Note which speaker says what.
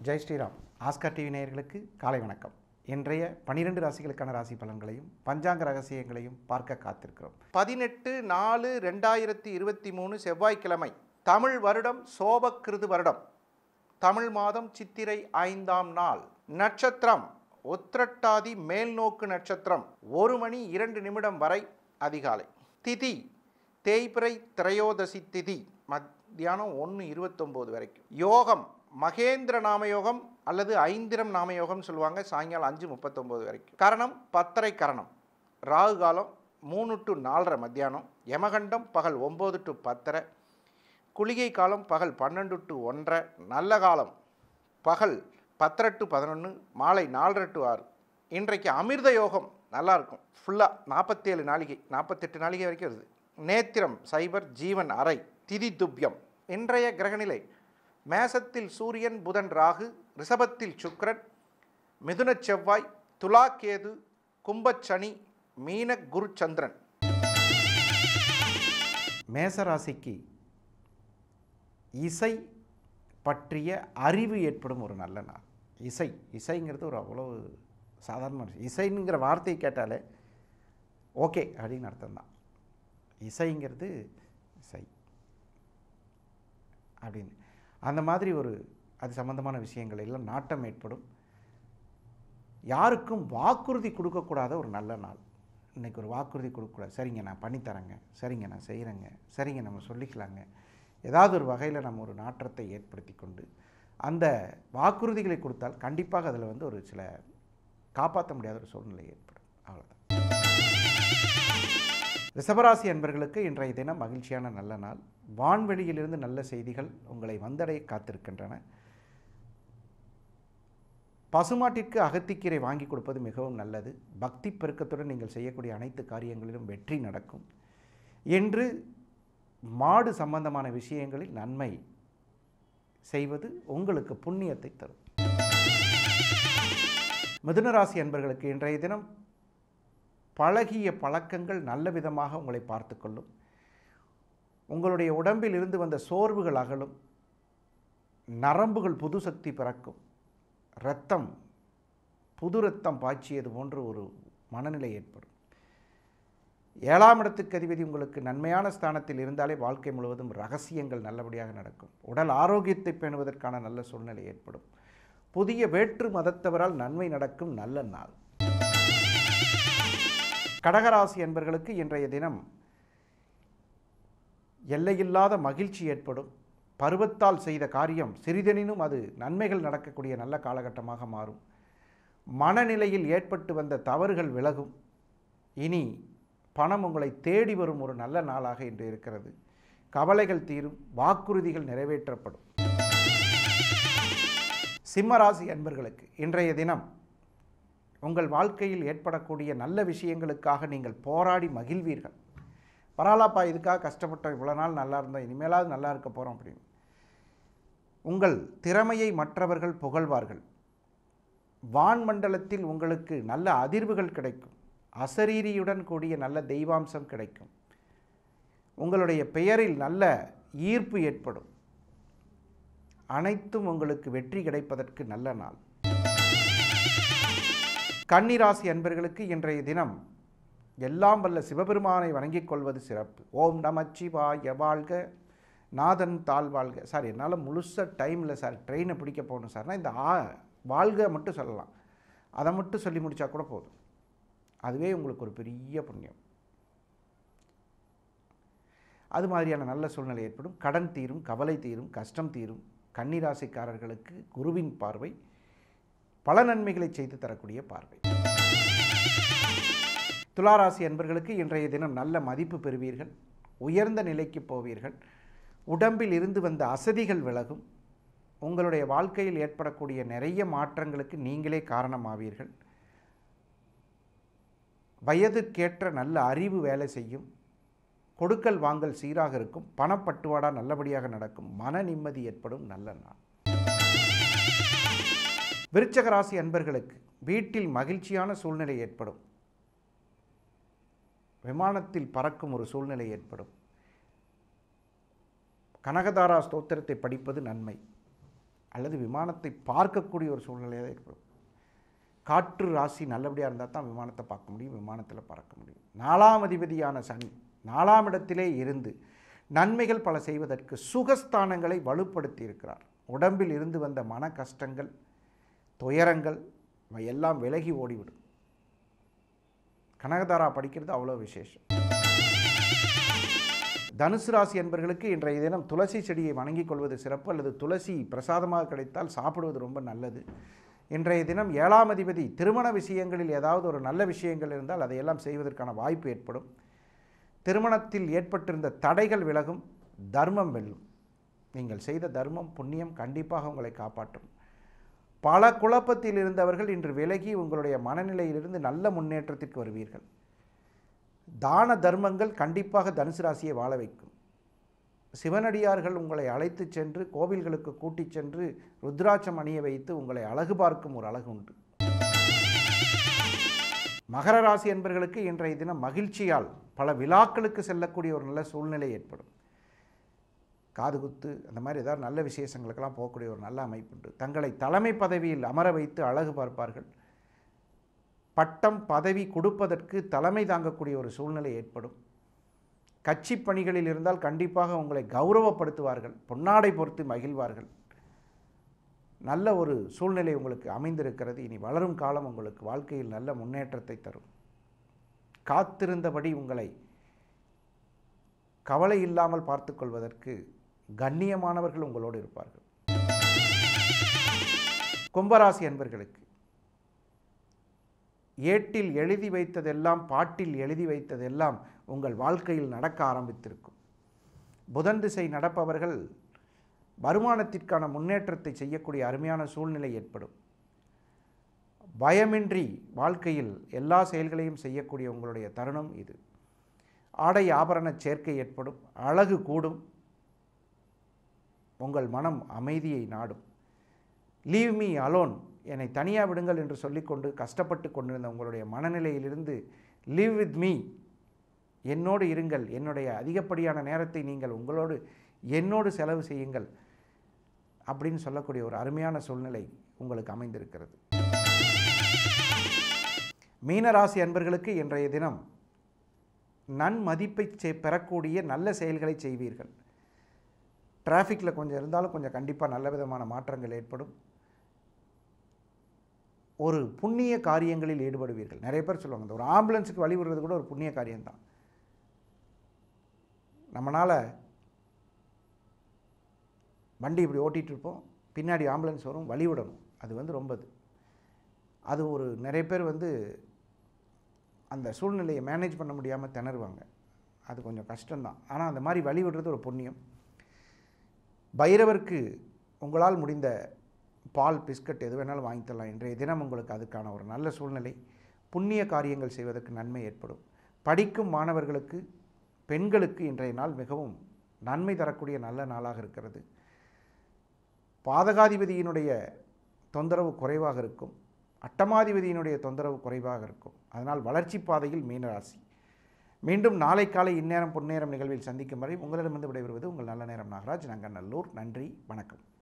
Speaker 1: Jai Sriram Oscar TV நேயர்களுக்கு காலை வணக்கம் இன்றைய பனிரெண்டு ராசிகளுக்கான ராசி பலன்களையும் பஞ்சாங்க ரகசியங்களையும் பார்க்க காத்திருக்கிறோம் பதினெட்டு நாலு ரெண்டாயிரத்தி இருபத்தி மூணு செவ்வாய்க்கிழமை தமிழ் வருடம் சோபக்கிருது வருடம் தமிழ் மாதம் சித்திரை ஐந்தாம் நாள் நட்சத்திரம் உத்திரட்டாதி மேல்நோக்கு நட்சத்திரம் ஒரு மணி இரண்டு நிமிடம் வரை அதிகாலை திதி தேய்பிறை திரையோதசி திதி மத்தியானம் ஒன்று இருபத்தொம்போது வரைக்கும் யோகம் மகேந்திர நாமயோகம் அல்லது ஐந்திரம் நாமயோகம் சொல்லுவாங்க சாயங்காலம் அஞ்சு முப்பத்தொம்போது வரைக்கும் கரணம் பத்தரை கரணம் ராகு காலம் மூணு டு நாலரை மத்தியானம் யமகண்டம் பகல் ஒம்பது டு பத்தரை குளிகை காலம் பகல் பன்னெண்டு டு ஒன்றரை நல்ல காலம் பகல் பத்தரை டு பதினொன்று மாலை நாலரை டு ஆறு இன்றைக்கு அமிர்த யோகம் நல்லா இருக்கும் ஃபுல்லாக நாற்பத்தேழு நாளிகை நாற்பத்தெட்டு நாளிகை வரைக்கும் வருது நேத்திரம் சைபர் ஜீவன் அறை திதி துப்பியம் இன்றைய கிரகநிலை மேசத்தில் சூரியன் புதன் ராகு ரிஷபத்தில் சுக்கிரன் மிதுனச் செவ்வாய் துலா கேது கும்பச்சனி மீன குரு சந்திரன் மேசராசிக்கு இசை பற்றிய அறிவு ஏற்படும் ஒரு நல்ல நாள் இசை இசைங்கிறது ஒரு அவ்வளோ சாதாரண விஷயம் இசைங்கிற வார்த்தையை கேட்டாலே ஓகே அப்படின்னு அர்த்தம் தான் இசைங்கிறது இசை அப்படின்னு அந்த மாதிரி ஒரு அது சம்பந்தமான விஷயங்கள் எல்லாம் நாட்டம் ஏற்படும் யாருக்கும் வாக்குறுதி கொடுக்கக்கூடாத ஒரு நல்ல நாள் இன்றைக்கி ஒரு வாக்குறுதி கொடுக்கக்கூடாது சரிங்க நான் பண்ணித்தரேங்க சரிங்க நான் செய்கிறேங்க சரிங்க நம்ம சொல்லிக்கலாங்க ஏதாவது ஒரு வகையில் நம்ம ஒரு நாற்றத்தை ஏற்படுத்தி கொண்டு அந்த வாக்குறுதிகளை கொடுத்தால் கண்டிப்பாக அதில் வந்து ஒரு சில காப்பாற்ற முடியாத ஒரு சூழ்நிலை ஏற்படும் அவ்வளோதான் ரிஷபராசி அன்பர்களுக்கு இன்றைய தினம் மகிழ்ச்சியான நல்ல நாள் வான்வெளியிலிருந்து நல்ல செய்திகள் உங்களை வந்தடைய காத்திருக்கின்றன பசுமாட்டிற்கு அகத்திக்கீரை வாங்கி கொடுப்பது மிகவும் நல்லது பக்தி பெருக்கத்துடன் நீங்கள் செய்யக்கூடிய அனைத்து காரியங்களிலும் வெற்றி நடக்கும் என்று மாடு சம்பந்தமான விஷயங்களில் நன்மை செய்வது உங்களுக்கு புண்ணியத்தை தரும் மிதுனராசி அன்பர்களுக்கு இன்றைய தினம் பழகிய பழக்கங்கள் நல்ல விதமாக உங்களை பார்த்து கொள்ளும் உங்களுடைய உடம்பில் இருந்து வந்த சோர்வுகள் அகலும் நரம்புகள் புது சக்தி பிறக்கும் இரத்தம் புது ரத்தம் பாய்ச்சியது போன்ற ஒரு மனநிலை ஏற்படும் ஏழாம் இடத்துக்கு அதிபதி உங்களுக்கு நன்மையான ஸ்தானத்தில் இருந்தாலே வாழ்க்கை முழுவதும் ரகசியங்கள் நல்லபடியாக நடக்கும் உடல் ஆரோக்கியத்தை பேணுவதற்கான நல்ல சூழ்நிலை ஏற்படும் புதிய வேற்று மதத்தவரால் நன்மை நடக்கும் நல்ல நாள் கடகராசி என்பர்களுக்கு இன்றைய தினம் எல்லையில்லாத மகிழ்ச்சி ஏற்படும் பருவத்தால் செய்த காரியம் சிறிதெனினும் அது நன்மைகள் நடக்கக்கூடிய நல்ல காலகட்டமாக மாறும் மனநிலையில் ஏற்பட்டு வந்த தவறுகள் விலகும் இனி பணம் உங்களை தேடி வரும் ஒரு நல்ல நாளாக இன்று இருக்கிறது கவலைகள் தீரும் வாக்குறுதிகள் நிறைவேற்றப்படும் சிம்மராசி அன்பர்களுக்கு இன்றைய தினம் உங்கள் வாழ்க்கையில் ஏற்படக்கூடிய நல்ல விஷயங்களுக்காக நீங்கள் போராடி மகிழ்வீர்கள் பரவாயில்லப்பா இதுக்காக கஷ்டப்பட்டோம் இவ்வளோ நாள் நல்லா இருந்தோம் இனிமேலாவது நல்லா இருக்க போகிறோம் அப்படின்னு உங்கள் திறமையை மற்றவர்கள் புகழ்வார்கள் வான்மண்டலத்தில் உங்களுக்கு நல்ல அதிர்வுகள் கிடைக்கும் அசரீரியுடன் கூடிய நல்ல தெய்வாம்சம் கிடைக்கும் உங்களுடைய பெயரில் நல்ல ஈர்ப்பு ஏற்படும் அனைத்தும் உங்களுக்கு வெற்றி கிடைப்பதற்கு நல்ல நாள் கன்னிராசி அன்பர்களுக்கு இன்றைய தினம் எல்லாம் வல்ல சிவபெருமானை வணங்கிக் கொள்வது சிறப்பு ஓம் நமச்சிவாய வாழ்க நாதன் தாழ் வாழ்க சார் என்னால் முழுசாக டைம் இல்லை சார் ட்ரெயினை பிடிக்க போகணும் சார்னா இந்த ஆ வாழ்க மட்டும் சொல்லலாம் அதை மட்டும் சொல்லி முடித்தா கூட போதும் அதுவே உங்களுக்கு ஒரு பெரிய புண்ணியம் அது மாதிரியான நல்ல சூழ்நிலை ஏற்படும் கடன் தீரும் கவலை தீரும் கஷ்டம் தீரும் கன்னிராசிக்காரர்களுக்கு குருவின் பார்வை பல நன்மைகளை செய்து தரக்கூடிய பார்வை துளாராசி அன்பர்களுக்கு இன்றைய தினம் நல்ல மதிப்பு பெறுவீர்கள் உயர்ந்த நிலைக்கு போவீர்கள் உடம்பில் இருந்து வந்த அசதிகள் விலகும் உங்களுடைய வாழ்க்கையில் ஏற்படக்கூடிய நிறைய மாற்றங்களுக்கு நீங்களே காரணமாவீர்கள் வயதுக்கேற்ற நல்ல அறிவு வேலை செய்யும் கொடுக்கல் வாங்கல் சீராக இருக்கும் பணப்பட்டுவாடா நல்லபடியாக நடக்கும் மன நிம்மதி ஏற்படும் நல்ல நாள் விருச்சக ராசி அன்பர்களுக்கு வீட்டில் மகிழ்ச்சியான சூழ்நிலை ஏற்படும் விமானத்தில் பறக்கும் ஒரு சூழ்நிலை ஏற்படும் கனகதாரா ஸ்தோத்திரத்தை படிப்பது நன்மை அல்லது விமானத்தை பார்க்கக்கூடிய ஒரு சூழ்நிலையாக ஏற்படும் காற்று ராசி நல்லபடியாக இருந்தால் தான் விமானத்தை பார்க்க முடியும் விமானத்தில் பறக்க முடியும் நாலாம் அதிபதியான சனி நாலாம் இடத்திலே இருந்து நன்மைகள் பல செய்வதற்கு சுகஸ்தானங்களை வலுப்படுத்தி இருக்கிறார் உடம்பில் இருந்து வந்த மன கஷ்டங்கள் துயரங்கள் இவை எல்லாம் விலகி ஓடிவிடும் கனகதாரா படிக்கிறது அவ்வளோ விசேஷம் தனுசு ராசி என்பர்களுக்கு இன்றைய தினம் துளசி செடியை வணங்கிக் கொள்வது சிறப்பு அல்லது துளசி பிரசாதமாக கிடைத்தால் சாப்பிடுவது ரொம்ப நல்லது இன்றைய தினம் ஏழாம் அதிபதி திருமண விஷயங்களில் ஏதாவது ஒரு நல்ல விஷயங்கள் இருந்தால் அதையெல்லாம் செய்வதற்கான வாய்ப்பு ஏற்படும் திருமணத்தில் ஏற்பட்டிருந்த தடைகள் விலகும் தர்மம் வெல்லும் நீங்கள் செய்த தர்மம் புண்ணியம் கண்டிப்பாக உங்களை காப்பாற்றும் பல குழப்பத்தில் இருந்தவர்கள் இன்று விலகி உங்களுடைய மனநிலையிலிருந்து நல்ல முன்னேற்றத்திற்கு வருவீர்கள் தான தர்மங்கள் கண்டிப்பாக தனுசு ராசியை வாழ வைக்கும் சிவனடியார்கள் உங்களை அழைத்து சென்று கோவில்களுக்கு கூட்டிச் சென்று ருத்ராட்சம் அணிய வைத்து உங்களை அழகு பார்க்கும் ஒரு அழகு உண்டு மகர ராசி என்பவர்களுக்கு இன்றைய தினம் மகிழ்ச்சியால் பல விழாக்களுக்கு செல்லக்கூடிய ஒரு நல்ல சூழ்நிலை ஏற்படும் காதுகுத்து அந்த மாதிரி ஏதாவது நல்ல விசேஷங்களுக்கெல்லாம் போகக்கூடிய ஒரு நல்ல அமைப்பு உண்டு தங்களை தலைமை பதவியில் அமர வைத்து அழகு பார்ப்பார்கள் பட்டம் பதவி கொடுப்பதற்கு தலைமை தாங்கக்கூடிய ஒரு சூழ்நிலை ஏற்படும் கட்சி பணிகளில் இருந்தால் கண்டிப்பாக உங்களை கௌரவப்படுத்துவார்கள் பொன்னாடை பொறுத்து மகிழ்வார்கள் நல்ல ஒரு சூழ்நிலை உங்களுக்கு அமைந்திருக்கிறது இனி வளரும் காலம் உங்களுக்கு வாழ்க்கையில் நல்ல முன்னேற்றத்தை தரும் காத்திருந்தபடி உங்களை கவலை இல்லாமல் பார்த்துக்கொள்வதற்கு கண்ணியமானவர்கள் உங்களோடு இருப்பார்கள் கும்பராசி அன்பர்களுக்கு ஏட்டில் எழுதி வைத்ததெல்லாம் பாட்டில் எழுதி வைத்ததெல்லாம் உங்கள் வாழ்க்கையில் நடக்க ஆரம்பித்திருக்கும் புதன் திசை நடப்பவர்கள் வருமானத்திற்கான முன்னேற்றத்தை செய்யக்கூடிய அருமையான சூழ்நிலை ஏற்படும் பயமின்றி வாழ்க்கையில் எல்லா செயல்களையும் செய்யக்கூடிய உங்களுடைய தருணம் இது ஆடை ஆபரண சேர்க்கை ஏற்படும் அழகு கூடும் உங்கள் மனம் அமைதியை நாடும் லீவ் மீ அலோன் என்னை தனியாக விடுங்கள் என்று சொல்லிக்கொண்டு கஷ்டப்பட்டு கொண்டிருந்த உங்களுடைய மனநிலையிலிருந்து லிவ் வித் மீ என்னோடு இருங்கள் என்னுடைய அதிகப்படியான நேரத்தை நீங்கள் உங்களோடு என்னோடு செலவு செய்யுங்கள் அப்படின்னு சொல்லக்கூடிய ஒரு அருமையான சூழ்நிலை உங்களுக்கு அமைந்திருக்கிறது மீனராசி அன்பர்களுக்கு இன்றைய தினம் நன்மதிப்பை செ- பெறக்கூடிய நல்ல செயல்களை செய்வீர்கள் டிராஃபிக்கில் கொஞ்சம் இருந்தாலும் கொஞ்சம் கண்டிப்பாக நல்ல விதமான மாற்றங்கள் ஏற்படும் ஒரு புண்ணிய காரியங்களில் ஈடுபடுவீர்கள் நிறைய பேர் சொல்லுவாங்க இந்த ஒரு ஆம்புலன்ஸுக்கு வழி விடுறது கூட ஒரு புண்ணிய காரியம்தான் நம்மளால் வண்டி இப்படி ஓட்டிகிட்டு இருப்போம் பின்னாடி ஆம்புலன்ஸ் வரும் வழி விடணும் அது வந்து ரொம்ப இது அது ஒரு நிறைய பேர் வந்து அந்த சூழ்நிலையை மேனேஜ் பண்ண முடியாமல் திணறுவாங்க அது கொஞ்சம் கஷ்டம்தான் ஆனால் அந்த மாதிரி வழி விடுறது ஒரு புண்ணியம் பைரவருக்கு உங்களால் முடிந்த பால் பிஸ்கட் எது வேணாலும் வாங்கி தரலாம் இன்றைய தினம் உங்களுக்கு அதுக்கான ஒரு நல்ல சூழ்நிலை புண்ணிய காரியங்கள் செய்வதற்கு நன்மை ஏற்படும் படிக்கும் மாணவர்களுக்கு பெண்களுக்கு இன்றைய நாள் மிகவும் நன்மை தரக்கூடிய நல்ல நாளாக இருக்கிறது பாதகாதிபதியினுடைய தொந்தரவு குறைவாக இருக்கும் அட்டமாதிபதியினுடைய தொந்தரவு குறைவாக இருக்கும் அதனால் வளர்ச்சி பாதையில் மீனராசி மீண்டும் நாளை காலை இந்நேரம் பொன்னேரம் நிகழ்வில் சந்திக்கும் வரை உங்களிடமிருந்து விடைபெறுவது உங்கள் நல்ல நேரம் நாகராஜ் நங்கநல்லூர் நன்றி வணக்கம்